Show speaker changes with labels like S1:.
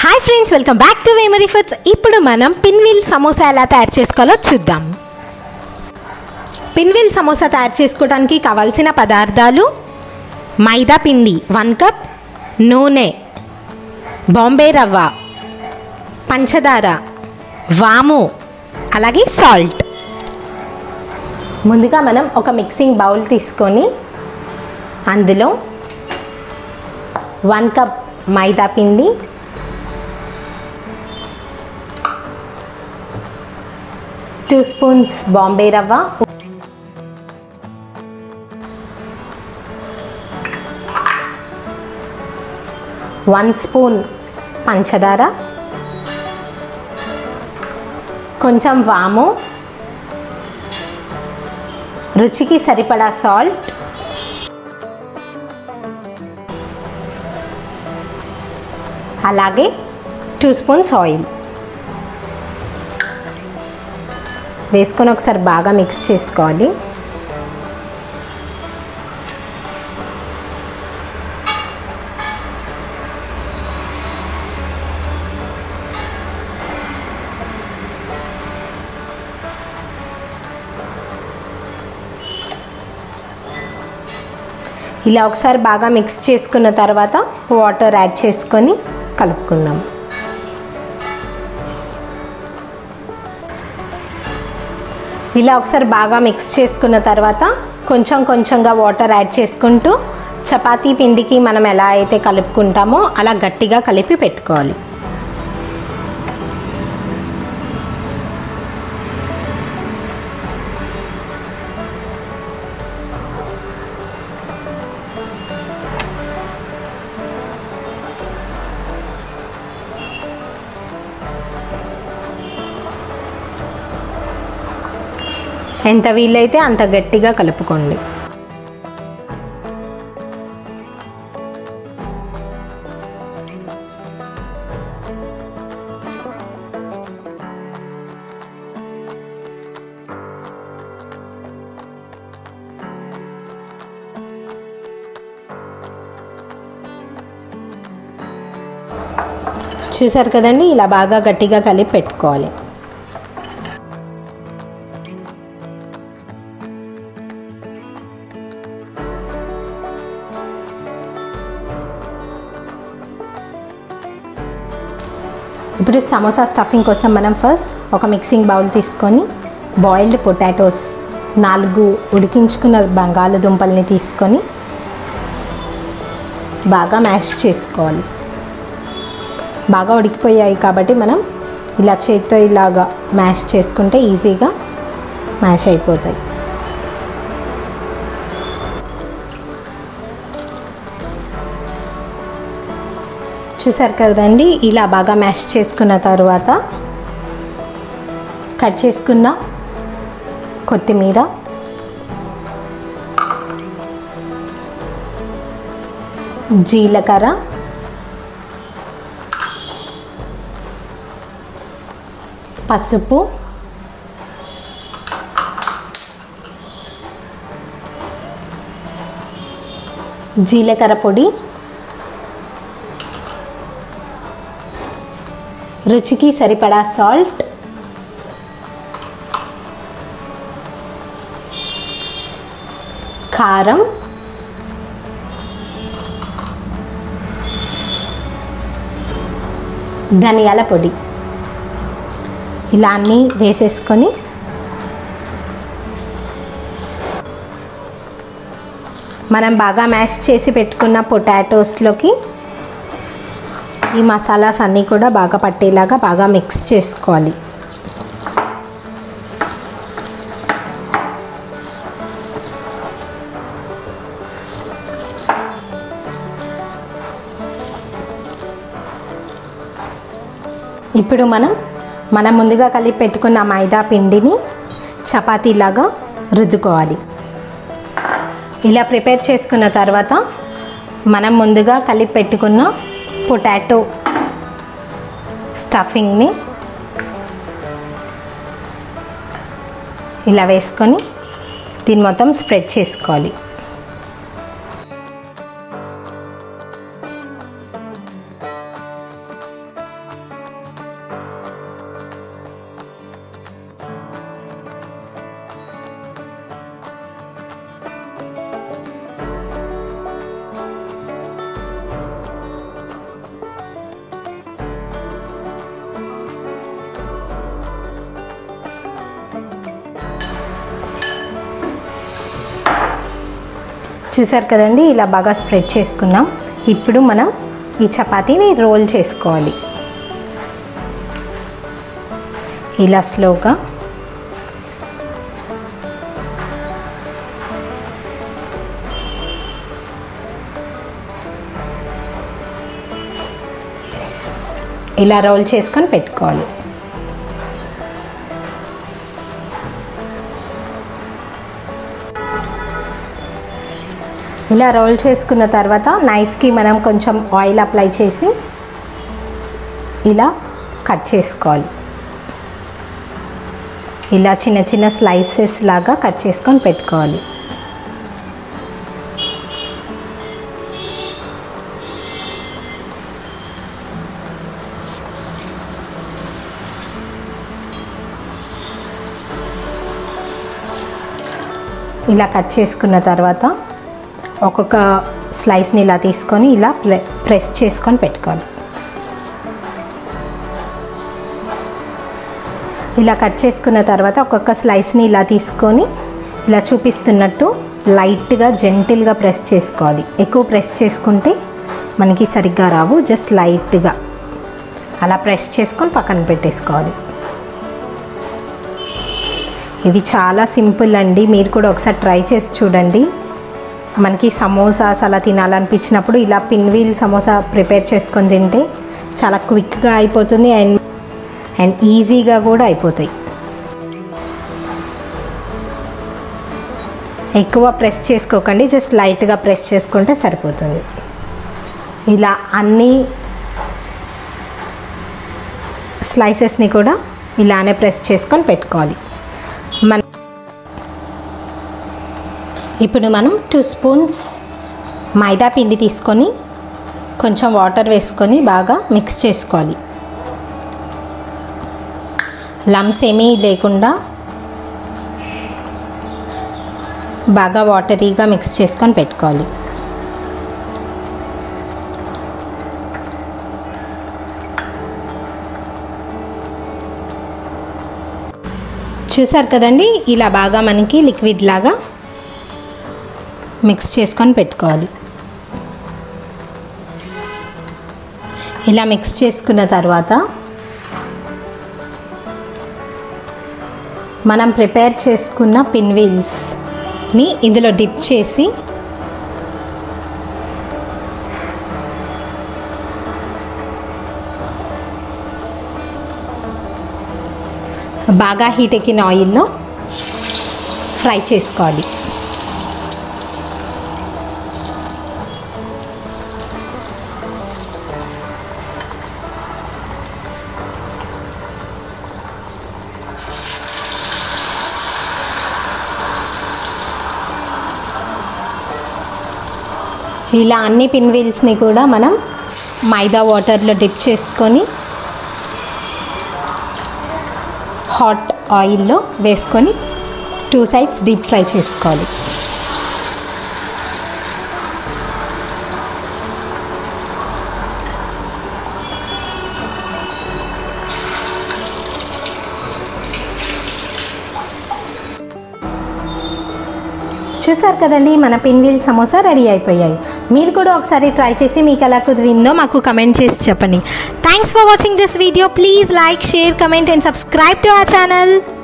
S1: hi friends welcome back to Vemari foods ఇప్పుడు మనం పిన్విల్ సమోసా ఎలా తయారు చేసుకోవాలో చూద్దాం పిన్విల్ సమోసా తయారు చేసుకోవడానికి కావాల్సిన పదార్థాలు మైదా పిండి వన్ కప్ నూనె బాంబే రవ్వ పంచదార వాము అలాగే సాల్ట్ ముందుగా మనం ఒక మిక్సింగ్ బౌల్ తీసుకొని అందులో వన్ కప్ మైదా పిండి టూ స్పూన్స్ బాంబే రవ్వ వన్ స్పూన్ పంచదార కొంచెం వాము రుచికి సరిపడా సాల్ట్ అలాగే టూ స్పూన్స్ ఆయిల్ వేసుకొని ఒకసారి బాగా మిక్స్ చేసుకోవాలి ఇలా ఒకసారి బాగా మిక్స్ చేసుకున్న తర్వాత వాటర్ యాడ్ చేసుకొని కలుపుకుందాం ఇలా ఒకసారి బాగా మిక్స్ చేసుకున్న తర్వాత కొంచెం కొంచెంగా వాటర్ యాడ్ చేసుకుంటూ చపాతీ పిండికి మనం ఎలా అయితే కలుపుకుంటామో అలా గట్టిగా కలిపి పెట్టుకోవాలి ఎంత వీలైతే అంత గట్టిగా కలుపుకోండి చూసారు కదండి ఇలా బాగా గట్టిగా కలిపి పెట్టుకోవాలి ఇప్పుడు సమోసా స్టఫింగ్ కోసం మనం ఫస్ట్ ఒక మిక్సింగ్ బౌల్ తీసుకొని బాయిల్డ్ పొటాటోస్ నాలుగు ఉడికించుకున్న బంగాళదుంపల్ని తీసుకొని బాగా మ్యాష్ చేసుకోవాలి బాగా ఉడికిపోయాయి కాబట్టి మనం ఇలా చేతితో ఇలాగా మ్యాష్ చేసుకుంటే ఈజీగా మ్యాష్ అయిపోతాయి చూసారు కదండి ఇలా బాగా మ్యాష్ చేసుకున్న తర్వాత కట్ చేసుకున్న కొత్తిమీర జీలకర్ర పసుపు జీలకర్ర పొడి రుచికి సరిపడా సాల్ట్ కారం ధనియాల పొడి ఇలా అన్నీ వేసేసుకొని మనం బాగా మ్యాష్ చేసి పెట్టుకున్న పొటాటోస్లోకి ఈ మసాలాస్ అన్నీ కూడా బాగా పట్టేలాగా బాగా మిక్స్ చేసుకోవాలి ఇప్పుడు మనం మనం ముందుగా కలిపి పెట్టుకున్న మైదా పిండిని చపాతీలాగా రుద్దుకోవాలి ఇలా ప్రిపేర్ చేసుకున్న తర్వాత మనం ముందుగా కలిపి పెట్టుకున్న పొటాటో స్టఫింగ్ని ఇలా వేసుకొని దీన్ని మొత్తం స్ప్రెడ్ చేసుకోవాలి చూసారు కదండి ఇలా బాగా స్ప్రెడ్ చేసుకున్నాం ఇప్పుడు మనం ఈ చపాతీని రోల్ చేసుకోవాలి ఇలా స్లోగా ఇలా రోల్ చేసుకొని పెట్టుకోవాలి ఇలా రోల్ చేసుకున్న తర్వాత నైఫ్కి మనం కొంచెం ఆయిల్ అప్లై చేసి ఇలా కట్ చేసుకోవాలి ఇలా చిన్న చిన్న స్లైసెస్ లాగా కట్ చేసుకొని పెట్టుకోవాలి ఇలా కట్ చేసుకున్న తర్వాత ఒక్కొక్క స్లైస్ని ఇలా తీసుకొని ఇలా ప్రె ప్రెస్ చేసుకొని పెట్టుకోవాలి ఇలా కట్ చేసుకున్న తర్వాత ఒక్కొక్క స్లైస్ని ఇలా తీసుకొని ఇలా చూపిస్తున్నట్టు లైట్గా జెంటిల్గా ప్రెస్ చేసుకోవాలి ఎక్కువ ప్రెస్ చేసుకుంటే మనకి సరిగ్గా రావు జస్ట్ లైట్గా అలా ప్రెస్ చేసుకొని పక్కన పెట్టేసుకోవాలి ఇవి చాలా సింపుల్ అండి మీరు కూడా ఒకసారి ట్రై చేసి చూడండి మనకి సమోసాస్ అలా తినాలనిపించినప్పుడు ఇలా పిన్వీల్ సమోసా ప్రిపేర్ చేసుకొని తింటే చాలా క్విక్గా అయిపోతుంది అండ్ అండ్ ఈజీగా కూడా అయిపోతాయి ఎక్కువ ప్రెస్ చేసుకోకండి జస్ట్ లైట్గా ప్రెస్ చేసుకుంటే సరిపోతుంది ఇలా అన్ని స్లైసెస్ని కూడా ఇలానే ప్రెస్ చేసుకొని పెట్టుకోవాలి మన ఇప్పుడు మనం టూ స్పూన్స్ మైదా పిండి తీసుకొని కొంచెం వాటర్ వేసుకొని బాగా మిక్స్ చేసుకోవాలి లమ్స్ ఏమీ లేకుండా బాగా వాటరీగా మిక్స్ చేసుకొని పెట్టుకోవాలి చూసారు కదండి ఇలా బాగా మనకి లిక్విడ్ లాగా మిక్స్ చేసుకొని పెట్టుకోవాలి ఇలా మిక్స్ చేసుకున్న తర్వాత మనం ప్రిపేర్ చేసుకున్న పిన్వీల్స్ని ఇందులో డిప్ చేసి బాగా హీట్ ఎక్కిన ఆయిల్లో ఫ్రై చేసుకోవాలి ఇలా అన్ని పిన్ వీల్స్ని కూడా మనం మైదా వాటర్లో డిప్ చేసుకొని హాట్ ఆయిల్లో వేసుకొని టూ సైడ్స్ డీప్ ఫ్రై చేసుకోవాలి చూసారు కదండి మన పిండిల్ సమోసా రెడీ అయిపోయాయి మీరు కూడా ఒకసారి ట్రై చేసి మీకు ఎలా కుదిరిందో మాకు కమెంట్ చేసి చెప్పండి thanks for watching this video please like share comment and subscribe to our channel